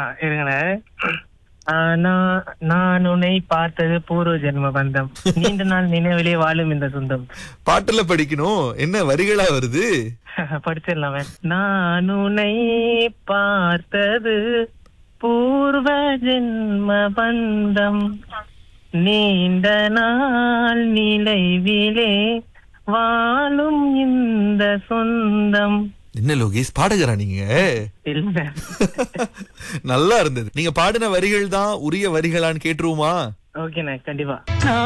இருங்கண்ணே ஆ, நான் நான் உன்னை பார்த்தது பூர்வ ஜென்ம பந்தம் நீண்ட நாள் நினைவிலே வாழும் இந்த சொந்தம் பாட்டுல படிக்கணும் என்ன வரிகளா வருது படிச்சிடலாமே நான் உன்னை பார்த்தது பூர்வ ஜென்ம பந்தம் நீண்ட நாள் நிலைவிலே வாழும் இந்த சொந்தம் என்ன லோகேஷ் பாடகரா நீங்க இல்ல நல்லா இருந்தது நீங்க பாடின வரிகள் தான் உரிய வரிகளான்னு கேட்டுருவோமா ஓகேண்ணே கண்டிப்பா